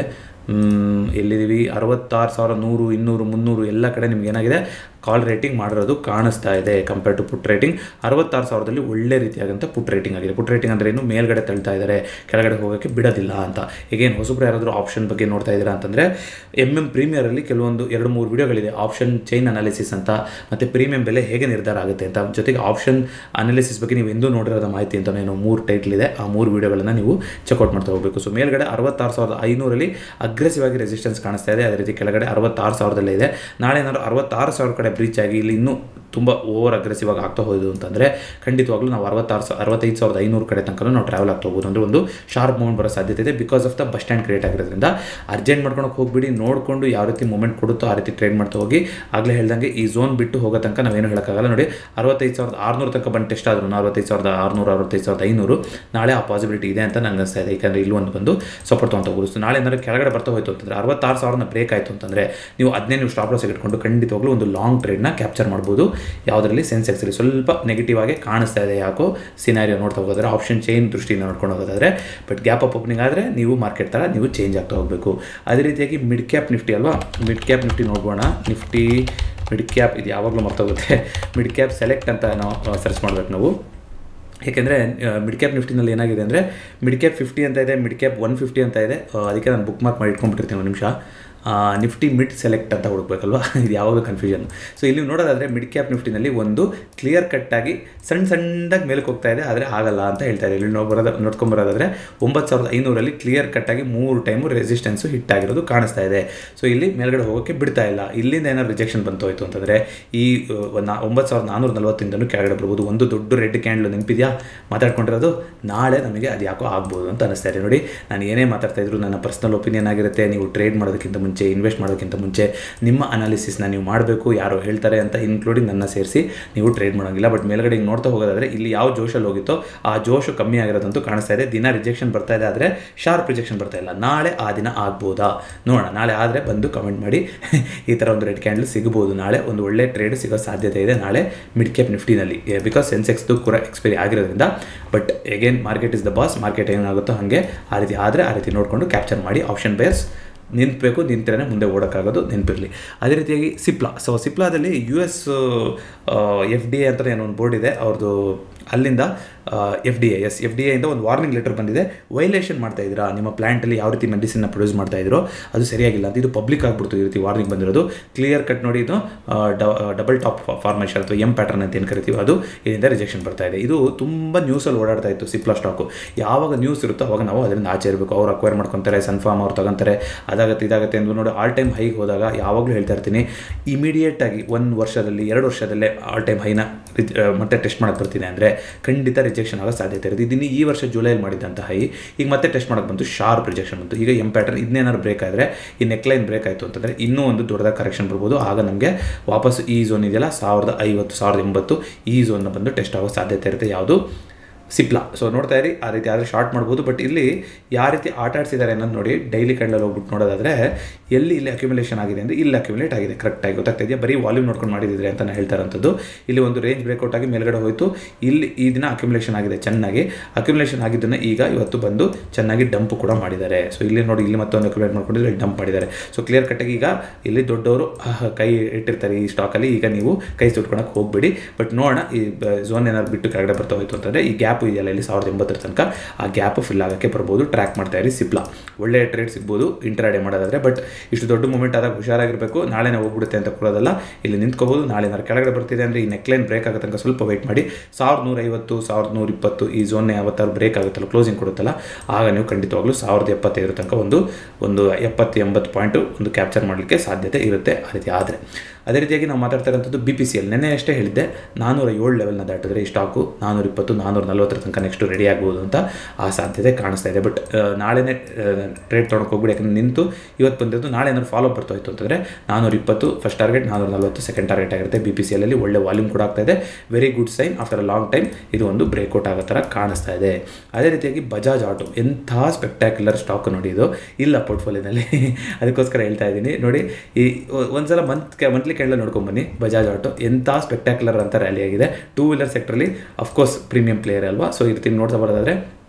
ಮ್, ಎಲ್ಲಿದ್ದೀವಿ ಅರವತ್ತಾರು ಸಾವಿರ ನೂರು ಇನ್ನೂರು ಮುನ್ನೂರು ಎಲ್ಲ ಕಡೆ ನಿಮ್ಗೆ ಏನಾಗಿದೆ ಕಾಲ್ ರೇಟಿಂಗ್ ಮಾಡಿರೋದು ಕಾಣಿಸ್ತಾ ಇದೆ ಕಂಪೇರ್ ಟು ಪುಟ್ ರೇಟಿಂಗ್ ಅರವತ್ತಾರು ಸಾವಿರದಲ್ಲಿ ಒಳ್ಳೆ ರೀತಿಯಾದಂಥ ಪುಟ್ ರೇಟಿಂಗ್ ಆಗಿದೆ ಪುಟ್ ರೇಟಿಂಗ್ ಅಂದರೆ ಏನು ಮೇಲ್ಗಡೆ ತಳ್ತಾ ಇದ್ದಾರೆ ಕೆಳಗಡೆ ಹೋಗೋಕ್ಕೆ ಬಿಡೋದಿಲ್ಲ ಅಂತ ಈಗೇನು ಹೊಸಬ್ರು ಯಾರಾದರೂ ಆಪ್ಷನ್ ಬಗ್ಗೆ ನೋಡ್ತಾ ಇದ್ದೀರಾ ಅಂತಂದರೆ ಎಮ್ ಎಮ್ ಪ್ರೀಮಿಯರಲ್ಲಿ ಕೆಲವೊಂದು ಎರಡು ಮೂರು ವಿಡಿಯೋಗಳಿದೆ ಆಪ್ಷನ್ ಚೈನ್ ಅನಾಲಿಸಿಸ್ ಅಂತ ಮತ್ತು ಪ್ರೀಮಿಯಂ ಬೆಲೆ ಹೇಗೆ ನಿರ್ಧಾರ ಆಗುತ್ತೆ ಅಂತ ಜೊತೆಗೆ ಆಪ್ಷನ್ ಅನಾಲಿಸಿಸ್ ಬಗ್ಗೆ ನೀವು ಎಂದೂ ನೋಡಿರೋದ ಮಾಹಿತಿ ಅಂತ ಏನು ಮೂರು ಟೈಟ್ಲ್ ಇದೆ ಆ ಮೂರು ವಿಡಿಯೋಗಳನ್ನು ನೀವು ಚೆಕ್ಔಟ್ ಮಾಡ್ತಾ ಹೋಗಬೇಕು ಸೊ ಮೇಲ್ಗಡೆ ಅರವತ್ತಾರು ಸಾವಿರದ ಐನೂರಲ್ಲಿ ಅಗ್ರೆಸಿವ್ ಆಗಿ ರೆಸಿಸ್ಟೆನ್ಸ್ ಕಾಣಿಸ್ತಾ ಇದೆ ಅದೇ ರೀತಿ ಕೆಳಗಡೆ ಅರವತ್ತಾರು ಸಾವಿರದಲ್ಲೇ ಇದೆ ನಾಳೆ ಏನಾದ್ರು ಅರವತ್ತಾರು ಸಾವಿರ ಕಡೆ ಬ್ರೀಚ್ ಆಗಿ ಇಲ್ಲಿ ಇನ್ನೂ ತುಂಬ ಓವರ್ ಅಗ್ರೆಸಿವ್ ಆಗಿ ಆಗ್ತಾ ಹೋಯ್ತು ಅಂತಂದರೆ ಖಂಡಿತವಾಗ್ಲೂ ನಾವು ಅರವತ್ತಾರು ಸಾವಿರ ಅರವತ್ತೈದು ಸಾವಿರದ ಐನೂರು ಕಡೆ ತನಕ ನಾವು ಟ್ರಾವೆಲ್ ಆಗ್ತಾ ಹೋಗ್ಬೋದು ಅಂದರೆ ಒಂದು ಶಾರ್ಪ್ ಮೂವ್ಮೆಂಟ್ ಬರೋ ಸಾಧ್ಯತೆ ಇದೆ because of the base stand create ಆಗಿರೋದ್ರಿಂದ ಅರ್ಜೆಂಟ್ ಮಾಡ್ಕೊಳಕ್ಕೆ ಹೋಗ್ಬಿಡಿ ನೋಡಿಕೊಂಡು ಯಾವ ರೀತಿ ಮೂಮೆಂಟ್ ಕೊಡುತ್ತೋ ಆ ರೀತಿ ಟ್ರೇಡ್ ಮಾಡ್ತಾ ಹೋಗಿ ಆಗಲೇ ಹೇಳ್ದಂಗೆ ಈ ಝೋನ್ ಬಿಟ್ಟು ಹೋಗೋ ತನಕ ನಾವೇನು ಹೇಳೋಕ್ಕಾಗಲ್ಲ ನೋಡಿ ಅರವತ್ತೈದು ಸಾವಿರದ ಆರುನೂರು ತನಕ ಬಂದು ಟೆಸ್ಟ್ ಆದ್ರು ಅರವತ್ತೈದು ಸಾವಿರದ ಆರುನೂರು ಅರವತ್ತೈದು ಸಾವಿರದ ಐನೂರು ನಾಳೆ ಆ ಪಾಸಿಬಿಲಿಟಿ ಇದೆ ಅಂತ ನಂಗೆ ಅನಿಸ್ತಾ ಇದೆ ಯಾಕಂದರೆ ಇಲ್ಲಿ ಒಂದು ಬಂದು ಸಪೋರ್ಟ್ ತೊಗೊಂತ ಹೋಗೋದು ನಾಳೆ ಏನಾದ್ರು ಕೆಳಗಡೆ ಬರ್ತಾ ಹೋಯ್ತು ಅಂತಂದರೆ ಅರವತ್ತಾರು ಸಾವಿರನ ಬ್ರೇಕ್ ಆಯಿತು ಅಂತಂದರೆ ನೀವು ಅದನ್ನೇ ನೀವು ಸ್ಟಾಪ್ ಲಾಸ್ ಇಟ್ಕೊಂಡು ಖಂಡಿತವಾಗ್ಲೂ ಒಂದು ಲಾಂಗ್ ಟ್ರೇಡ್ನ ಕ್ಯಾಪ್ಚರ್ ಮಾಡ್ಬೋದು ಯಾವುದರಲ್ಲಿ ಸೆನ್ಸೆಕ್ಸಲ್ಲಿ ಸ್ವಲ್ಪ ನೆಗೆಟಿವ್ ಆಗಿ ಕಾಣಿಸ್ತಾ ಇದೆ ಯಾಕೋ ಸಿನಾರಿಯೋ ನೋಡ್ತಾ ಹೋಗೋದ್ರೆ ಆಪ್ಷನ್ ಚೈನ್ ದೃಷ್ಟಿಯಿಂದ ನೋಡ್ಕೊಂಡು ಹೋಗೋದಾದ್ರೆ ಬಟ್ ಗ್ಯಾಪ್ ಅಪ್ ಓಪನಿಂಗ್ ಆದರೆ ನೀವು ಮಾರ್ಕೆಟ್ ಥರ ನೀವು ಚೇಂಜ್ ಆಗ್ತಾ ಹೋಗಬೇಕು ಅದೇ ರೀತಿಯಾಗಿ ಮಿಡ್ ಕ್ಯಾಪ್ ನಿಫ್ಟಿ ಅಲ್ವಾ ಮಿಡ್ ಕ್ಯಾಪ್ ನಿಫ್ಟಿ ನೋಡ್ಬೋಣ ನಿಫ್ಟಿ ಮಿಡ್ ಕ್ಯಾಪ್ ಇದು ಯಾವಾಗಲೂ ಮರ್ತೋಗುತ್ತೆ ಮಿಡ್ ಕ್ಯಾಪ್ ಸೆಲೆಕ್ಟ್ ಅಂತ ನಾವು ಸರ್ಚ್ ಮಾಡ್ಬೇಕು ನಾವು ಏಕೆಂದರೆ ಮಿಡ್ ಕ್ಯಾಪ್ ನಿಫ್ಟಿನಲ್ಲಿ ಏನಾಗಿದೆ ಅಂದರೆ ಮಿಡ್ ಕ್ಯಾಪ್ ಫಿಫ್ಟಿ ಅಂತ ಇದೆ ಮಿಡ್ ಕ್ಯಾಪ್ ಒನ್ ಫಿಫ್ಟಿ ಅಂತ ಇದೆ ಆ, ಅದಕ್ಕೆ ನಾನು ಬುಕ್ ಮಾರ್ಕ್ ಮಾಡಿ ಇಟ್ಕೊಂಡ್ಬಿಟ್ಟಿರ್ತೀನಿ ಒಂದು ನಿಮಿಷ ನಿಫ್ಟಿ ಮಿಡ್ ಸೆಲೆಕ್ಟ್ ಅಂತ ಹುಡುಕ್ಬೇಕಲ್ವಾ ಇದು ಯಾವಾಗಲೂ ಕನ್ಫ್ಯೂಷನ್ ಸೊ ಇಲ್ಲಿ ನೋಡೋದಾದರೆ ಮಿಡ್ ಕ್ಯಾಪ್ ನಿಫ್ಟಿನಲ್ಲಿ ಒಂದು ಕ್ಲಿಯರ್ ಕಟ್ಟಾಗಿ ಸಣ್ಣ ಸಣ್ಣದಾಗಿ ಮೇಲಕ್ಕೆ ಹೋಗ್ತಾ ಇದೆ ಆದರೆ ಆಗಲ್ಲ ಅಂತ ಹೇಳ್ತಾ ಇದೆ ಇಲ್ಲಿ ನಾವು ಬರೋದ ನೋಡ್ಕೊಂಬರೋದಾದರೆ ಒಂಬತ್ತು ಸಾವಿರದ ಐನೂರಲ್ಲಿ ಕ್ಲಿಯರ್ ಕಟ್ಟಾಗಿ ಮೂರು ಟೈಮು ರೆಸಿಸ್ಟೆನ್ಸು ಹಿಟ್ ಆಗಿರೋದು ಕಾಣಿಸ್ತಾ ಇದೆ ಸೊ ಇಲ್ಲಿ ಮೇಲ್ಗಡೆ ಹೋಗೋಕ್ಕೆ ಬಿಡ್ತಾ ಇಲ್ಲ ಇಲ್ಲಿಂದ ಏನಾದ್ರು ರಿಜೆಕ್ಷನ್ ಬಂತು ಹೋಯ್ತು ಅಂತಂದರೆ ಈ ನಾ ಒಂಬತ್ತು ಸಾವಿರದ ನಾನ್ನೂರ ನಲವತ್ತಿಂದಲೂ ಕೆಳಗಡೆ ಬರ್ಬೋದು ಒಂದು ದೊಡ್ಡ ರೆಡ್ ಕ್ಯಾಂಡ್ಲು ನೆನಪಿದೆಯಾ ಮಾತಾಡ್ಕೊಂಡಿರೋದು ನಾಳೆ ನಮಗೆ ಅದು ಯಾಕೋ ಆಗ್ಬೋದು ಅಂತ ಅನಿಸ್ತಾ ಇದೆ ನೋಡಿ ನಾನು ಏನೇ ಮಾತಾಡ್ತಾ ಇದ್ರು ನನ್ನ ಪರ್ಸ್ನಲ್ ಒಪಿನಿಯನ್ ಆಗಿರುತ್ತೆ ನೀವು ಟ್ರೇಡ್ ಮಾಡೋದಕ್ಕಿಂತ ಮುಂಚೆ ಇನ್ವೆಸ್ಟ್ ಮಾಡೋದಕ್ಕಿಂತ ಮುಂಚೆ ನಿಮ್ಮ ಅನಾಲಿಸಿಸ್ನ ನೀವು ಮಾಡಬೇಕು ಯಾರೋ ಹೇಳ್ತಾರೆ ಅಂತ ಇನ್ಕ್ಲೂಡಿಂಗ್ ನನ್ನ ಸೇರಿಸಿ ನೀವು ಟ್ರೇಡ್ ಮಾಡೋಂಗಿಲ್ಲ ಬಟ್ ಮೇಲ್ಗಡೆ ಹಿಂಗೆ ನೋಡ್ತಾ ಹೋಗೋದಾದ್ರೆ ಇಲ್ಲಿ ಯಾವ ಜೋಶಲ್ಲಿ ಹೋಗಿತ್ತೋ ಆ ಜೋಶು ಕಮ್ಮಿ ಆಗಿರೋದಂತೂ ಕಾಣಿಸ್ತಾ ಇದೆ ದಿನ ರಿಜೆಕ್ಷನ್ ಬರ್ತಾ ಇದೆ ಆದರೆ ಶಾರ್ಪ್ ರಿಜೆಕ್ಷನ್ ಬರ್ತಾ ಇಲ್ಲ ನಾಳೆ ಆ ದಿನ ಆಗ್ಬೋದಾ ನೋಡೋಣ ನಾಳೆ ಆದರೆ ಬಂದು ಕಮೆಂಟ್ ಮಾಡಿ ಈ ಥರ ಒಂದು ರೆಡ್ ಕ್ಯಾಂಡಲ್ ಸಿಗ್ಬೋದು ನಾಳೆ ಒಂದು ಒಳ್ಳೆ ಟ್ರೇಡ್ ಸಿಗೋ ಸಾಧ್ಯತೆ ಇದೆ ನಾಳೆ ಮಿಡ್ ಕ್ಯಾಪ್ ನಿಫ್ಟಿನಲ್ಲಿ ಬಿಕಾಸ್ ಸೆನ್ಸೆಕ್ಸ್ದು ಕೂಡ ಎಕ್ಸ್ಪೈರಿ ಆಗಿರೋದ್ರಿಂದ but again market is the boss market ಏನಾಗುತ್ತೋ ಹಾಗೆ ಆ ರೀತಿ ಆದರೆ ಆ ರೀತಿ ನೋಡಿಕೊಂಡು ಕ್ಯಾಪ್ಚರ್ ಮಾಡಿ ಆಪ್ಷನ್ ಬೇಸ್ ನಿಂತಬೇಕು ನಿಂತರೆ ಮುಂದೆ ಓಡೋಕ್ಕಾಗೋದು ನೆನಪಿರಲಿ ಅದೇ ರೀತಿಯಾಗಿ ಸಿಪ್ಲಾ ಸೊ ಸಿಪ್ಲಾದಲ್ಲಿ U S F D A ಅಂತ ಏನೋ ಒಂದು ಬೋರ್ಡ್ ಇದೆ ಅವ್ರದ್ದು ಅಲ್ಲಿಂದ F D A S F D ಎಯಿಂದ ಒಂದು ವಾರ್ನಿಂಗ್ ಲೆಟರ್ ಬಂದಿದೆ ವೈಲೇಷನ್ ಮಾಡ್ತಾ ಇದ್ದೀರಾ ನಿಮ್ಮ ಪ್ಲಾಂಟಲ್ಲಿ ಯಾವ ರೀತಿ ಮೆಡಿಸಿನ್ನ ಪ್ರೊಡ್ಯೂಸ್ ಮಾಡ್ತಾ ಇದ್ರೋ ಅದು ಸರಿಯಾಗಿಲ್ಲ ಅಂತ ಇದು ಪಬ್ಲಿಕ್ ಆಗ್ಬಿಡ್ತು ಈ ರೀತಿ ವಾರ್ನಿಂಗ್ ಬಂದಿರೋದು ಕ್ಲಿಯರ್ ಕಟ್ ನೋಡಿ ಇದು ಡಬಲ್ ಟಾಪ್ ಫಾರ್ಮೇಷನ್ ಅಥವಾ ಎಂ ಪ್ಯಾಟರ್ನ್ ಅಂತ ಏನು ಕರಿತೀವಿ ಅದು ಇದರಿಂದ ರಿಜೆಕ್ಷನ್ ಬರ್ತಾ ಇದೆ ಇದು ತುಂಬ ನ್ಯೂಸಲ್ಲಿ ಓಡಾಡ್ತಾ ಇತ್ತು ಸಿಪ್ಲಾ ಸ್ಟಾಕು ಯಾವಾಗ ನ್ಯೂಸ್ ಇರುತ್ತೋ ಅವಾಗ ನಾವು ಅದರಿಂದ ಆಚೆ ಇರಬೇಕು ಅವ್ರು ಅಕ್ವೈರ್ ಮಾಡ್ಕೊತಾರೆ ಸನ್ಫಾರ್ಮ್ ಅವ್ರು ತಗೊಂತಾರೆ ಅದಾಗತ್ತೆ ಇದಾಗತ್ತೆ ಎಂದು ನೋಡಿ ಆಲ್ ಟೈಮ್ ಹೈಗೆ ಹೋದಾಗ ಯಾವಾಗಲೂ ಹೇಳ್ತಾ ಇರ್ತೀನಿ ಇಮಿಡಿಯೇಟ್ ಆಗಿ ಒಂದು ವರ್ಷದಲ್ಲಿ ಎರಡು ವರ್ಷದಲ್ಲೇ ಆಲ್ ಟೈಮ್ ಹೈನ ರಿಜ್- ಆ, ಮತ್ತೆ ಟೆಸ್ಟ್ ಮಾಡಕ್ಕೆ ಬರ್ತೀನಿ ಅಂದರೆ ಖಂಡಿತ ರಿಜೆಕ್ಷನ್ ಆಗೋ ಸಾಧ್ಯತೆ ಇರುತ್ತೆ ಇದನ್ನು ಈ ವರ್ಷ ಜುಲೈಲಿ ಮಾಡಿದಂಥ ಹೈ ಈಗ ಮತ್ತೆ ಟೆಸ್ಟ್ ಮಾಡಕ್ಕೆ ಬಂತು ಶಾರ್ಪ್ ರಿಜೆಕ್ಷನ್ ಬಂತು ಈಗ ಎಂ ಪ್ಯಾಟರ್ನ್ ಇದನ್ನೇನಾದ್ರು ಬ್ರೇಕ್ ಆದರೆ ಈ ನೆಕ್ಲೈನ್ ಬ್ರೇಕ್ ಆಯಿತು ಅಂತಂದರೆ ಇನ್ನೂ ಒಂದು ದೊಡ್ಡದಾಗಿ ಕರೆಕ್ಷನ್ ಬರ್ಬೋದು ಆಗ ನಮಗೆ ವಾಪಸ್ ಈ ಝೋನ್ ಇದೆಯಲ್ಲ ಸಾವಿರದ ಐವತ್ತು ಸಾವಿರದ ಎಂಬತ್ತು ಈ ಝೋನ್ನ ಬಂದು ಟೆಸ್ಟ್ ಆಗೋ ಸಾಧ್ಯತೆ ಇರುತ್ತೆ ಯಾವುದು ಸಿಪ್ಲಾ ಸೊ ನೋಡ್ತಾ ಇರಿ ಆ ರೀತಿ ಆದರೆ ಶಾರ್ಟ್ ಮಾಡ್ಬೋದು ಬಟ್ ಇಲ್ಲಿ ಯಾವ ರೀತಿ ಆಟ ಆಡಿಸಿದ್ದಾರೆ ಅನ್ನೋದು ನೋಡಿ ಡೈಲಿ ಕಂಡಲ್ಲಿ ಹೋಗ್ಬಿಟ್ಟು ನೋಡೋದಾದರೆ ಎಲ್ಲಿ ಇಲ್ಲಿ ಅಕ್ಯುಮುಲೇಷನ್ ಆಗಿದೆ ಅಂದರೆ ಇಲ್ಲಿ ಅಕ್ಯುಮುಲೇಟ್ ಆಗಿದೆ ಕರೆಕ್ಟಾಗಿ ಗೊತ್ತಾಗ್ತಾ ಇದೆಯಾ ಬರೀ ವಾಲ್ಯೂಮ್ ನೋಡ್ಕೊಂಡು ಮಾಡಿದ್ರೆ ಅಂತ ನಾನು ಹೇಳ್ತಾ ಇರೋಂಥದ್ದು ಇಲ್ಲಿ ಒಂದು ರೇಂಜ್ ಬ್ರೇಕ್ಔಟ್ ಆಗಿ ಮೇಲ್ಗಡೆ ಹೋಯಿತು ಇಲ್ಲಿ ಈ ದಿನ ಅಕ್ಯುಮುಲೇಷನ್ ಆಗಿದೆ ಚೆನ್ನಾಗಿ ಅಕ್ಯುಮುಲೇಷನ್ ಆಗಿದ್ದನ್ನು ಈಗ ಇವತ್ತು ಬಂದು ಚೆನ್ನಾಗಿ ಡಂಪ್ ಕೂಡ ಮಾಡಿದ್ದಾರೆ ಸೊ ಇಲ್ಲಿ ನೋಡಿ ಇಲ್ಲಿ ಮತ್ತೊಂದು ಅಕ್ಯುಮುಲೇಟ್ ಮಾಡ್ಕೊಂಡಿದ್ರೆ ಇಲ್ಲಿ ಡಂಪ್ ಮಾಡಿದ್ದಾರೆ ಸೊ ಕ್ಲಿಯರ್ ಕಟ್ಟಾಗಿ ಈಗ ಇಲ್ಲಿ ದೊಡ್ಡವರು ಆಹ್, ಕೈ ಇಟ್ಟಿರ್ತಾರೆ ಈ ಸ್ಟಾಕಲ್ಲಿ ಈಗ ನೀವು ಕೈ ಸುಟ್ಕೊಳಕ್ಕೆ ಹೋಗಬೇಡಿ ಬಟ್ ನೋಡೋಣ ಈ ಝೋನ್ ಏನಾದ್ರು ಬಿಟ್ಟು ಕೆಳಗಡೆ ಬರ್ತಾ ಹೋಯ್ತು ಅಂತಂದರೆ ಈ ಗ್ಯಾಪ್ ಇದೆಯಲ್ಲ ಇಲ್ಲಿ ಸಾವಿರದ ಎಂಬತ್ತರ ತನಕ ಆ ಗ್ಯಾಪ್ ಫಿಲ್ ಆಗೋಕ್ಕೆ ಬರ್ಬೋದು ಟ್ರ್ಯಾಕ್ ಮಾಡ್ತಾ ಇರಿ ಸಿಪ್ಲಾ ಒಳ್ಳೆ ಟ್ರೇಡ್ ಸಿಗ್ಬೋದು ಇಂಟ್ರಾಡೇ ಮಾಡೋದಾದ್ರೆ ಬಟ್ ಇಷ್ಟು ದೊಡ್ಡ ಮೂಮೆಂಟ್ ಆದಾಗ ಹುಷಾರಾಗಿರಬೇಕು ನಾಳೆನೇ ಹೋಗ್ಬಿಡುತ್ತೆ ಅಂತ ಕೊಡೋದಲ್ಲ ಇಲ್ಲಿ ನಿಂತ್ಕೋಬೋದು ನಾಳೆ ಏನಾದ್ರು ಕೆಳಗಡೆ ಬರ್ತಿದೆ ಅಂದರೆ ಈ ನೆಕ್ಲೈನ್ ಬ್ರೇಕ್ ಆಗೋ ತನಕ ಸ್ವಲ್ಪ ವೆಯ್ಟ್ ಮಾಡಿ ಸಾವಿರದ ನೂರ ಐವತ್ತು ಸಾವಿರದ ನೂರ ಇಪ್ಪತ್ತು ಈ ಝೋನ್ ಯಾವತ್ತಾದ್ರು ಬ್ರೇಕ್ ಆಗುತ್ತಲ್ಲ ಕ್ಲೋಸಿಂಗ್ ಕೊಡುತ್ತಲ್ಲ ಆಗ ನೀವು ಖಂಡಿತವಾಗ್ಲೂ ಸಾವಿರದ ಎಪ್ಪತ್ತೈದರ ತನಕ ಒಂದು ಒಂದು ಎಪ್ಪತ್ತು ಎಂಬತ್ತು ಪಾಯಿಂಟು ಒಂದು ಕ್ಯಾಪ್ಚರ್ ಮಾಡಲಿಕ್ಕೆ ಸಾಧ್ಯತೆ ಇರುತ್ತೆ ಆ ರೀತಿ ಆದರೆ ಅದೇ ರೀತಿಯಾಗಿ ನಾವು ಮಾತಾಡ್ತಾ ಇರೋಂಥದ್ದು ಬಿ ಪಿ ಸಿ ಎಲ್ ನೆನ್ನೆ ಅಷ್ಟೇ ಹೇಳಿದ್ದೆ ನಾನ್ನೂರ ಏಳು ಲೆವೆಲ್ನ ದಾಟಿದ್ರೆ ಈ ಸ್ಟಾಕು ನಾನ್ನೂರ ಇಪ್ಪತ್ತು ನಾನ್ನೂರ ನಲ್ವತ್ತರ ತನಕ ನೆಕ್ಸ್ಟ್ ರೆಡಿ ಆಗ್ಬೋದು ಅಂತ ಆ ಸಾಧ್ಯತೆ ಕಾಣಿಸ್ತಾ ಇದೆ ಬಟ್ ನಾಳೆನೇ ಟ್ರೇಡ್ ತೊಗೊಳಕ್ಕೆ ಹೋಗ್ಬಿಡಿ ಯಾಕಂದ್ರೆ ನಿಂತು ಇವತ್ತು ಬಂದಿದ್ದು ನಾಳೆ ಏನಾದ್ರು ಫಾಲೋ ಬರ್ತಾ ಹೋಯ್ತು ಅಂತಂದರೆ ನಾನ್ನೂರ ಇಪ್ಪತ್ತು ಫಸ್ಟ್ ಟಾರ್ಗೆಟ್ ನಾನ್ನೂರ ನಲ್ವತ್ತು ಸೆಕೆಂಡ್ ಟಾರ್ಗೆಟ್ ಆಗಿರುತ್ತೆ ಬಿ ಪಿ ಸಿ ಎಲ್ ಅಲ್ಲಿ ಒಳ್ಳೆ ವಾಲ್ಯೂಮ್ ಕೂಡ ಆಗ್ತಾ ಇದೆ very good sign after a long time ಇದು ಒಂದು ಬ್ರೇಕ್ಔಟ್ ಆಗೋ ಥರ ಕಾಣಿಸ್ತಾ ಇದೆ ಅದೇ ರೀತಿಯಾಗಿ ಬಜಾಜ್ ಆಟೋ ಎಂಥ ಸ್ಪೆಕ್ಟ್ಯಾಕ್ಯುಲರ್ ಸ್ಟಾಕ್ ನೋಡಿ ಇದು ಇಲ್ಲ ಪೋರ್ಟ್ಫೋಲಿಯೋನಲ್ಲಿ ಅದಕ್ಕೋಸ್ಕರ ಹೇಳ್ತಾ ಇದ್ದೀನಿ ನೋಡಿ ಈ ಒಂದ್ಸಲ ಮಂತ್ ಮಂತ್ಲಿ ಕ್ಯಾಂಡಲ್ ನೋಡ್ಕೊಂಬನ್ನಿ ಬಜಾಜ್ ಆಟೋ ಎಂಥ ಸ್ಪೆಕ್ಟ್ಯಾಕ್ಯುಲರ್ ಅಂತ ರ್ಯಾಲಿ ಆಗಿದೆ ಟೂ ವೀಲರ್ ಸೆಕ್ಟ್ರಲ್ಲಿ ಅಫ್ಕೋರ್ಸ್ ಪ್ರೀಮಿಯಂ ಪ್ಲೇಯರ್ ಅಲ್ವಾ ಸೊ ಈ ರೀತಿ ನೋಡ್ತಾ ಬರೋದಾದ್ರೆ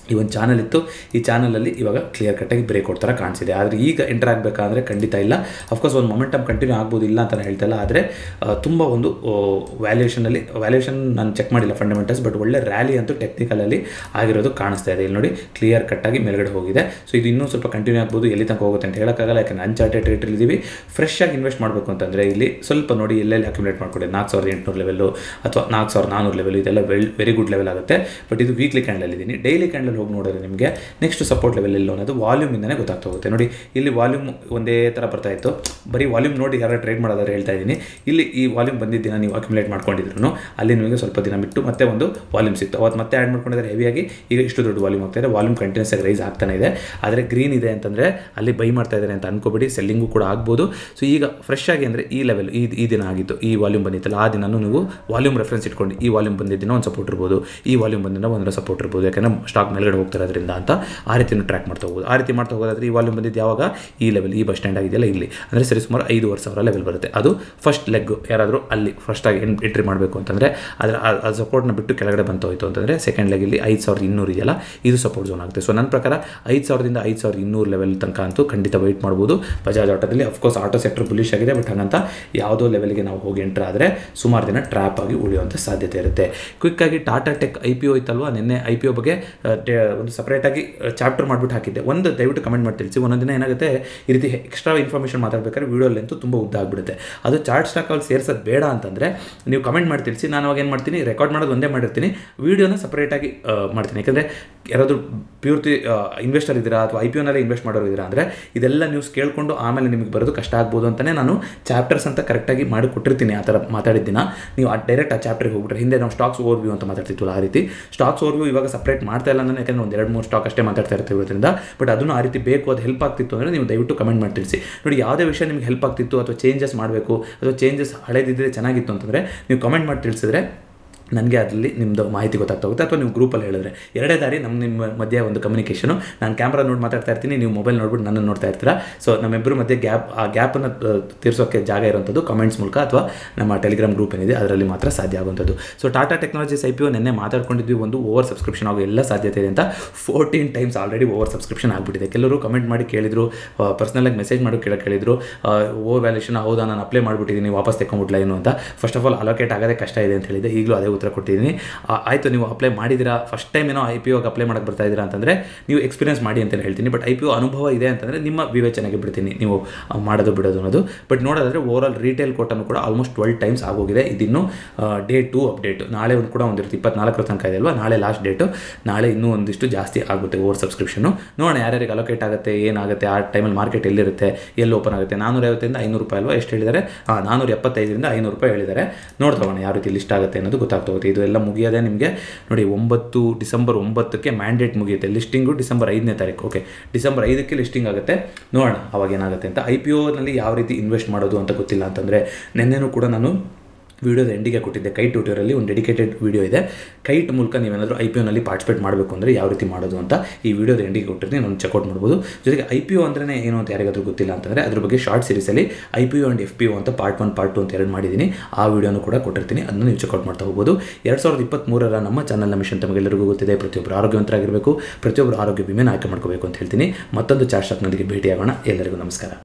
ಈ ಒಂದು ಚಾನಲ್ ಇತ್ತು ಈ ಚಾನಲಲ್ಲಿ ಇವಾಗ ಕ್ಲಿಯರ್ ಕಟ್ಟಾಗಿ ಬ್ರೇಕ್ ಥರ ಕಾಣಿಸಿದೆ ಆದರೆ ಈಗ ಎಂಟರ್ ಆಗಬೇಕಾದ್ರೆ ಖಂಡಿತ ಇಲ್ಲ ಅಫ್ಕೋರ್ಸ್ ಒಂದು ಮೊಮೆಂಟಮ್ ಕಂಟಿನ್ಯೂ ಆಗ್ಬೋದು ಇಲ್ಲ ಅಂತ ಹೇಳ್ತಾ ಇಲ್ಲ ಆದರೆ ತುಂಬ ಒಂದು ವ್ಯಾಲ್ಯೂಷನಲ್ಲಿ ವ್ಯಾಲ್ಯೂಷನ್ ನಾನು ಚೆಕ್ ಮಾಡಿಲ್ಲ ಫಂಡಮೆಂಟಲ್ಸ್ ಬಟ್ ಒಳ್ಳೆ ರ್ಯಾಲಿ ಅಂತೂ ಟೆಕ್ನಿಕಲಲ್ಲಿ ಆಗಿರೋದು ಕಾಣಿಸ್ತಾ ಇದೆ ಇಲ್ಲಿ ನೋಡಿ ಕ್ಲಿಯರ್ ಕಟ್ಟಾಗಿ ಮೇಲ್ಗಡೆ ಹೋಗಿದೆ ಸೊ ಇದು ಇನ್ನೂ ಸ್ವಲ್ಪ ಕಂಟಿನ್ಯೂ ಆಗ್ಬೋದು ಎಲ್ಲಿ ತನಕ ಹೋಗುತ್ತೆ ಅಂತ ಹೇಳೋಕ್ಕಾಗಲ್ಲ ಯಾಕಂದ್ರೆ ಅನ್ಚಾರ್ಟೆಡ್ ರೇಟಲ್ಲಿ ಇದ್ದೀವಿ ಫ್ರೆಶ್ ಆಗಿ ಇನ್ವೆಸ್ಟ್ ಮಾಡಬೇಕು ಅಂತಂದರೆ ಇಲ್ಲಿ ಸ್ವಲ್ಪ ನೋಡಿ ಎಲ್ಲೆಲ್ಲಿ ಅಕ್ಯುಮುಲೇಟ್ ಮಾಡ್ಕೊಳ್ಳಿ ನಾಲ್ಕು ಸಾವಿರದ ಎಂಟುನೂರು ಲೆವೆಲ್ಲು ಅಥವಾ ನಾಲ್ಕು ಸಾವಿರದ ನಾನ್ನೂರು ಲೆವೆಲ್ ಇದೆಲ್ಲ ವೆಲ್ ವೆರಿ ಗುಡ್ ಲೆವೆಲ್ ಆಗುತ್ತೆ ಬಟ್ ಇದು ವೀಕ್ಲಿ ಕ್ಯಾಂಡಲ್ ಇದ್ದೀನಿ ಡೈಲಿ ಕ್ಯಾಂಡಲ್ ಹೋಗಿ ನೋಡಿದ್ರೆ ನಿಮಗೆ ನೆಕ್ಸ್ಟ್ ಸಪೋರ್ಟ್ ಲೆವೆಲ್ ಎಲ್ಲೋ ಅನ್ನೋದು ವಾಲ್ಯೂಮಿಂದನೇ ಗೊತ್ತಾಗ್ತಾ ಹೋಗುತ್ತೆ ನೋಡಿ ಇಲ್ಲಿ ವಾಲ್ಯೂಮ್ ಒಂದೇ ಥರ ಬರ್ತಾ ಇತ್ತು ಬರೀ ವಾಲ್ಯೂಮ್ ನೋಡಿ ಯಾರು ಟ್ರೇಡ್ ಮಾಡೋದಾದ್ರೆ ಹೇಳ್ತಾ ಇದ್ದೀನಿ ಇಲ್ಲಿ ಈ ವಾಲ್ಯೂಮ್ ಬಂದಿದ್ದ ದಿನ ನೀವು ಅಕ್ಯುಮುಲೇಟ್ ಮಾಡ್ಕೊಂಡಿದ್ರು ಅಲ್ಲಿ ನಿಮಗೆ ಸ್ವಲ್ಪ ದಿನ ಬಿಟ್ಟು ಮತ್ತೆ ಒಂದು ವಾಲ್ಯೂಮ್ ಸಿಕ್ತು ಅವತ್ತು ಮತ್ತೆ ಆ್ಯಡ್ ಮಾಡ್ಕೊಂಡಿದ್ರೆ ಹೆವಿಯಾಗಿ ಈಗ ಇಷ್ಟು ದೊಡ್ಡ ವಾಲ್ಯೂಮ್ ಆಗ್ತಾ ಇದೆ ವಾಲ್ಯೂಮ್ ಕಂಟಿನ್ಯೂಸ್ ಆಗಿ ರೈಸ್ ಆಗ್ತಾನೆ ಇದೆ ಆದರೆ ಗ್ರೀನ್ ಇದೆ ಅಂತಂದರೆ ಅಲ್ಲಿ ಬೈ ಮಾಡ್ತಾ ಇದ್ದಾರೆ ಅಂತ ಅನ್ಕೋಬೇಡಿ ಸೆಲ್ಲಿಂಗು ಕೂಡ ಆಗ್ಬೋದು ಸೊ ಈಗ ಫ್ರೆಶ್ ಆಗಿ ಅಂದರೆ ಈ ಲೆವೆಲ್ ಈ ಈ ದಿನ ಆಗಿತ್ತು ಈ ವಾಲ್ಯೂಮ್ ಬಂದಿತ್ತಲ್ಲ ಆ ದಿನನೂ ನೀವು ವಾಲ್ಯೂಮ್ ರೆಫರೆನ್ಸ್ ಇಟ್ಕೊಂಡು ಈ ವಾಲ್ಯೂಮ್ ಬಂದಿದ್ದ ದಿನ ಒಂದು ಸಪೋರ್ಟ್ ಇರ್ಬೋದು ಈ ವಾಲ್ಯೂಮ್ ಬಂದಿನ ಒಂದು ಸಪೋರ್ಟ್ ಇರ್ಬೋದು ಯಾಕಂದರೆ ಸ್ಟಾಕ್ ಮೇಲ್ಗಡೆ ಹೋಗ್ತಿರೋದ್ರಿಂದ ಅಂತ ಆ ರೀತಿನೂ ಟ್ರ್ಯಾಕ್ ಮಾಡ್ತಾ ಹೋಗ್ಬೋದು ಆ ರೀತಿ ಮಾಡ್ತಾ ಹೋಗೋದಾದ್ರೆ ಈ ವಾಲ್ಯೂಮ್ ಬಂದಿದ್ದು ಯಾವಾಗ ಈ ಲೆವೆಲ್ ಈ ಬಸ್ ಸ್ಟ್ಯಾಂಡ್ ಆಗಿದೆಯಲ್ಲ ಇಲ್ಲಿ ಅಂದರೆ ಸರಿ ಸುಮಾರು ಐದೂವರೆ ಸಾವಿರ ಲೆವೆಲ್ ಬರುತ್ತೆ ಅದು ಫಸ್ಟ್ ಲೆಗ್ ಯಾರಾದರೂ ಅಲ್ಲಿ ಫಸ್ಟಾಗಿ ಎಂಟ್ರಿ ಮಾಡಬೇಕು ಅಂತಂದರೆ ಅದರ ಆ ಸಪೋರ್ಟ್ನ ಬಿಟ್ಟು ಕೆಳಗಡೆ ಬಂತು ಹೋಯಿತು ಅಂತಂದರೆ ಸೆಕೆಂಡ್ ಲೆಗಲ್ಲಿ ಐದು ಸಾವಿರದ ಇನ್ನೂರು ಇದೆಯಲ್ಲ ಇದು ಸಪೋರ್ಟ್ ಝೋನ್ ಆಗುತ್ತೆ ಸೊ ನನ್ನ ಪ್ರಕಾರ ಐದು ಸಾವಿರದಿಂದ ಐದು ಸಾವಿರದ ಇನ್ನೂರು ಲೆವೆಲ್ ತನಕ ಅಂತೂ ಖಂಡಿತ ವೆಯ್ಟ್ ಮಾಡ್ಬೋದು ಬಜಾಜ್ ಆಟೋದಲ್ಲಿ ಅಫ್ಕೋರ್ಸ್ ಆಟೋ ಸೆಕ್ಟರ್ ಬುಲಿಶ್ ಆಗಿದೆ ಬಟ್ ಹಾಗಂತ ಯಾವುದೋ ಲೆವೆಲ್ಗೆ ನಾವು ಹೋಗಿ ಎಂಟ್ರ್ ಆದರೆ ಸುಮಾರು ದಿನ ಟ್ರ್ಯಾಪ್ ಆಗಿ ಉಳಿಯುವಂಥ ಸಾಧ್ಯತೆ ಇರುತ್ತೆ ಕ್ವಿಕ್ಕಾಗಿ Tata Tech I P O ಇತ್ತಲ್ವ ನಿನ್ನೆ ಐ ಪಿ ಒ ಬಗ್ಗೆ ಆ, ಡೆ- ಒಂದು ಸಪ್ರೇಟಾಗಿ ಚಾಪ್ಟರ್ ಮಾಡಿಬಿಟ್ಟು ಹಾಕಿದ್ದೆ ಒಂದು ದಯವಿಟ್ಟು ಕಮೆಂಟ್ ಮಾಡಿ ತಿಳಿಸಿ ಒಂದೊಂದು ದಿನ ಏನಾಗುತ್ತೆ ಈ ರೀತಿ ಎಕ್ಸ್ಟ್ರಾ ಇನ್ಫಾರ್ಮೇಷನ್ ಮಾತಾಡ್ಬೇಕಾದ್ರೆ ವೀಡಿಯೋ ಲೆಂತು ತುಂಬ ಉದ್ದ ಆಗಿಬಿಡುತ್ತೆ ಅದು ಚಾರ್ಟ್ ಸ್ಟಾಕಲ್ಲಿ ಸೇರ್ಸೋದು ಬೇಡ ಅಂತಂದರೆ ನೀವು ಕಮೆಂಟ್ ಮಾಡಿ ತಿಳಿಸಿ ನಾನು ಅವಾಗ ಏನು ಮಾಡ್ತೀನಿ ರೆಕಾರ್ಡ್ ಮಾಡೋದು ಒಂದೇ ಮಾಡಿರ್ತೀನಿ ವೀಡಿಯೋನ ಸಪ್ರೇಟಾಗಿ ಮಾಡ್ತೀನಿ ಯಾಕಂದರೆ ಯಾರಾದರೂ ಪ್ಯೂರ್ತಿ ಇನ್ವೆಸ್ಟರ್ ಇದ್ದೀರಾ ಅಥವಾ ಐ ಪಿ ಒನಲ್ಲೇ ಇನ್ವೆಸ್ಟ್ ಮಾಡೋರು ಇದ್ದೀರಾ ಅಂದರೆ ಇದೆಲ್ಲ ನ್ಯೂಸ್ ಕೇಳಿಕೊಂಡು ಆಮೇಲೆ ನಿಮಗೆ ಬರೋದು ಕಷ್ಟ ಆಗ್ಬೋದು ಅಂತಲೇ ನಾನು ಚಾಪ್ಟರ್ಸ್ ಅಂತ ಕರೆಕ್ಟಾಗಿ ಮಾಡಿ ಕೊಟ್ಟಿರ್ತೀನಿ ಆ ಥರ ಮಾತಾಡಿದ ದಿನ ನೀವು ಆ ಡೈರೆಕ್ಟ್ ಆ ಚಾಪ್ಟರ್ಗೆ ಹೋಗ್ಬಿಟ್ರೆ ಹಿಂದೆ ನಾವು ಸ್ಟಾಕ್ಸ್ ಓವರ್ ವ್ಯೂ ಅಂತ ಮಾತಾಡ್ತಿದ್ವಲ್ಲ ಆ ರೀತಿ ಸ್ಟಾಕ್ಸ್ ಓವರ್ ವ್ಯೂ ಇವಾಗ ಸಪ್ರೇಟ್ ಮಾಡ್ತಾ ಇಲ್ಲ ನಾನು ಯಾಕಂದರೆ ಒಂದು ಎರಡು ಮೂರು ಸ್ಟಾಕ್ ಅಷ್ಟೇ ಮಾತಾಡ್ತಾ ಇರ್ತಿರೋದ್ರಿಂದ ಬಟ್ ಅದನ್ನು ಆ ರೀತಿ ಬೇಕು ಅದು ಹೆಲ್ಪ್ ಆಗ್ತಿತ್ತು ಅಂದರೆ ನೀವು ದಯವಿಟ್ಟು ಕಮೆಂಟ್ ಮಾಡಿ ತಿಳಿಸಿ ನೋಡಿ ಯಾವುದೇ ವಿಷಯ ನಿಮ್ಗೆ ಹೆಲ್ಪ್ ಆಗ್ತಿತ್ತು ಅಥವಾ ಚೇಂಜಸ್ ಮಾಡಬೇಕು ಅಥವಾ ಚೇಂಜಸ್ ಹಳೇದಿದ್ದರೆ ಚೆನ್ನಾಗಿತ್ತು ಅಂತಂದರೆ ನೀವು ಕಮೆಂಟ್ ಮಾಡಿ ತಿಳಿಸಿದ್ರೆ ನನಗೆ ಅದರಲ್ಲಿ ನಿಮ್ಮದು ಮಾಹಿತಿ ಗೊತ್ತಾಗ್ತಾ ಹೋಗುತ್ತೆ ಅಥವಾ ನೀವು ಗ್ರೂಪಲ್ಲಿ ಹೇಳಿದ್ರೆ ಎರಡೇ ದಾರಿ ನಮ್ಮ ನಿಮ್ಮ ಮಧ್ಯೆ ಒಂದು ಕಮ್ಯುನಿಕೇಷನು ನಾನು ಕ್ಯಾಮ್ರಾ ನೋಡಿ ಮಾತಾಡ್ತಾ ಇರ್ತೀನಿ ನೀವು ಮೊಬೈಲ್ ನೋಡ್ಬಿಟ್ಟು ನನ್ನನ್ನು ನೋಡ್ತಾ ಇರ್ತೀರಾ ಸೊ ನಮ್ಮಿಬ್ಬರ ಮಧ್ಯೆ ಗ್ಯಾಪ್ ಆ ಗ್ಯಾಪನ್ನು ತೀರಿಸೋಕ್ಕೆ ಜಾಗ ಇರೋಂಥದ್ದು ಕಮೆಂಟ್ಸ್ ಮೂಲಕ ಅಥವಾ ನಮ್ಮ ಟೆಲಿಗ್ರಾಮ್ ಗ್ರೂಪ್ ಏನಿದೆ ಅದರಲ್ಲಿ ಮಾತ್ರ ಸಾಧ್ಯ ಆಗುವಂಥದ್ದು so Tata Technologies I P O ನಿನ್ನೆ ಮಾತಾಡ್ಕೊಂಡಿದ್ವಿ ಒಂದು ಓವರ್ ಸಬ್ಸ್ಕ್ರಿಪ್ಷನ್ ಆಗೋ ಎಲ್ಲ ಸಾಧ್ಯತೆ ಇದೆ ಅಂತ fourteen times already over subscription ಆಗಿಬಿಟ್ಟಿದೆ ಕೆಲವರು ಕಮೆಂಟ್ ಮಾಡಿ ಕೇಳಿದ್ರು ಪರ್ಸ್ನಲಾಗಿ ಮೆಸೇಜ್ ಮಾಡಿ ಕೇಳೋ ಕೇಳಿದ್ರು ಓವರ್ ವ್ಯಾಲ್ಯೂಷನ್ ಹೌದಾ ನಾನು ಅಪ್ಲೈ ಮಾಡಿಬಿಟ್ಟಿದ್ದೀನಿ ವಾಪಸ್ ತೆಕೊಂಬಿಟ್ಲ ಏನು ಅಂತ ಫಸ್ಟ್ ಆಫ್ ಆಲ್ ಅಲೋಕೇಟ್ ಆಗೋದೇ ಕಷ್ಟ ಇದೆ ಅಂತ ಹೇಳಿದೆ ಈಗಲೂ ಅದೇ ಉತ್ತರ ಕೊಟ್ಟಿದ್ದೀನಿ ಆ, ಆಯಿತು ನೀವು ಅಪ್ಲೈ ಮಾಡಿದ್ದೀರಾ ಫಸ್ಟ್ ಟೈಮ್ ಏನೋ ಐ ಪಿ ಒಗೆ ಅಪ್ಲೈ ಮಾಡಕ್ಕೆ ಬರ್ತಾ ಇದ್ದೀರಾ ಅಂತಂದರೆ ನೀವು ಎಕ್ಸ್ಪೀರಿಯನ್ಸ್ ಮಾಡಿ ಅಂತ ಹೇಳ್ತೀನಿ ಬಟ್ ಐ ಪಿ ಒ ಅನುಭವ ಇದೆ ಅಂತಂದರೆ ನಿಮ್ಮ ವಿವೇಚನೆಗೆ ಬಿಡ್ತೀನಿ ನೀವು ಆ, ಮಾಡೋದು ಬಿಡೋದು ಅನ್ನೋದು ಬಟ್ ನೋಡೋದಾದರೆ ಓವರ್ ಆಲ್ ರಿಟೇಲ್ ಕೋಟನ್ನು ಕೂಡ ಆಲ್ಮೋಸ್ಟ್ ಟ್ವೆಲ್ ಟೈಮ್ಸ್ ಆಗೋಗಿದೆ ಇದಿನ್ನು ಡೇ ಟು ಅಪ್ಡೇಟ್ ನಾಳೆ ಒಂದು ಕೂಡ ಒಂದಿರುತ್ತೆ ಇಪ್ಪತ್ನಾಲ್ಕರ ತನಕ ಇದೆ ಅಲ್ವಾ ನಾಳೆ ಲಾಸ್ಟ್ ಡೇಟು ನಾಳೆ ಇನ್ನೂ ಒಂದಿಷ್ಟು ಜಾಸ್ತಿ ಆಗುತ್ತೆ ಓವರ್ ಸಬ್ಸ್ಕ್ರಿಪ್ಷನು ನೋಡೋಣ ಯಾರ್ಯಾರಿಗೆ ಅಲೋಕೇಟ್ ಆಗುತ್ತೆ ಏನಾಗುತ್ತೆ ಆ ಟೈಮಲ್ಲಿ ಮಾರ್ಕೆಟ್ ಎಲ್ಲಿರುತ್ತೆ ಎಲ್ಲಿ ಓಪನ್ ಆಗುತ್ತೆ ನಾನ್ನೂರ ಐವತ್ತರಿಂದ ಐನೂರು ರೂಪಾಯಿ ಅಲ್ವಾ ಎಷ್ಟು ಹೇಳಿದ್ದಾರೆ ಹಾಂ ನಾನ್ನೂರ ಎಪ್ಪತ್ತೈದರಿಂದ ಐನೂರು ರೂಪಾಯಿ ಹೇಳಿದ್ದಾರೆ ನೋಡ್ತಗೋಣ ಯಾವ ರೀತಿ ಲಿಸ್ಟ್ ಆಗುತ್ತೆ ಅನ್ನೋದು ಗೊತ್ತಾಗ್ತಾ ಹೋಗುತ್ತೆ ಇದು ಎಲ್ಲ ಮುಗಿಯೋದೇ ನಿಮಗೆ ನೋಡಿ ಒಂಬತ್ತು ಡಿಸೆಂಬರ್ ಒಂಬತ್ತಕ್ಕೆ ಮ್ಯಾಂಡೇಟ್ ಮುಗಿಯುತ್ತೆ ಲಿಸ್ಟಿಂಗು ಡಿಸೆಂಬರ್ ಐದನೇ ತಾರೀಕು ಓಕೆ ಡಿಸೆಂಬರ್ ಐದಕ್ಕೆ ಲಿಸ್ಟಿಂಗ್ ಆಗುತ್ತೆ ನೋಡೋಣ ಅವಾಗ ಏನಾಗುತ್ತೆ ಅಂತ ಐ ಪಿ ಒನಲ್ಲಿ ಯಾವ ರೀತಿ ಇನ್ವೆಸ್ಟ್ ಮಾಡೋದು ಅಂತ ಗೊತ್ತಿಲ್ಲ ಅಂತಂದರೆ ನಿನ್ನೆನೂ ಕೂಡ ನಾನು ವಿಡಿಯೋದ ಎಂಡಿಗೆ ಕೊಟ್ಟಿದ್ದೆ ಕೈಟ್ ಟ್ಯೂಟರಲ್ಲಿ ಒಂದು ಡೆಡಿಕೇಟೆಡ್ ವಿಡಿಯೋ ಇದೆ ಕೈಟ್ ಮೂಲಕ ನೀವೇನಾದರೂ ಐ ಪಿ ಒನಲ್ಲಿ ಪಾರ್ಟಿಸಿಪೇಟ್ ಮಾಡಬೇಕು ಅಂದರೆ ಯಾವ ರೀತಿ ಮಾಡೋದು ಅಂತ ಈ ವಿಡಿಯೋದ ಎಂಡಿಗೆ ಕೊಟ್ಟಿರ್ತೀನಿ ನಾನು ಚೆಕ್ಔಟ್ ಮಾಡ್ಬೋದು ಜೊತೆಗೆ ಐ ಪಿ ಒ ಅಂದ್ರೆ ಏನು ಅಂತ ಯಾರಿಗಾದ್ರೂ ಗೊತ್ತಿಲ್ಲ ಅಂತಂದರೆ ಅದ್ರ ಬಗ್ಗೆ ಶಾರ್ಟ್ ಸೀರೀಸಲ್ಲಿ I P O and F P O ಅಂತ ಪಾರ್ಟ್ ಒನ್ ಪಾರ್ಟ್ ಟು ಅಂತ ಎರಡು ಮಾಡಿದ್ದೀನಿ ಆ ವಿಡಿಯೋನು ಕೂಡ ಕೊಟ್ಟಿರ್ತೀನಿ ಅದನ್ನು ನೀವು ಚೆಕ್ಔಟ್ ಮಾಡ್ತಾ ಹೋಗ್ಬೋದು ಎರಡು ಸಾವಿರದ ಇಪ್ಪತ್ತ್ಮೂರರ ನಮ್ಮ ಚಾನಲ್ನ ಮಿಷನ್ ತಮಗೆಲ್ಲರಿಗೂ ಗೊತ್ತಿದೆ ಪ್ರತಿಯೊಬ್ಬರು ಆರೋಗ್ಯವಂತರಾಗಿರಬೇಕು ಪ್ರತಿಯೊಬ್ಬರು ಆರೋಗ್ಯ ವಿಮೆನ ಆಯ್ಕೆ ಮಾಡ್ಕೋಬೇಕು ಅಂತ ಹೇಳ್ತೀನಿ ಮತ್ತೊಂದು ಚಾರ್ಟ್ ಶಾಕ್ನೊಂದಿಗೆ ಭೇಟಿಯಾಗೋಣ ಎಲ್ಲರಿಗೂ ನಮಸ್ಕಾರ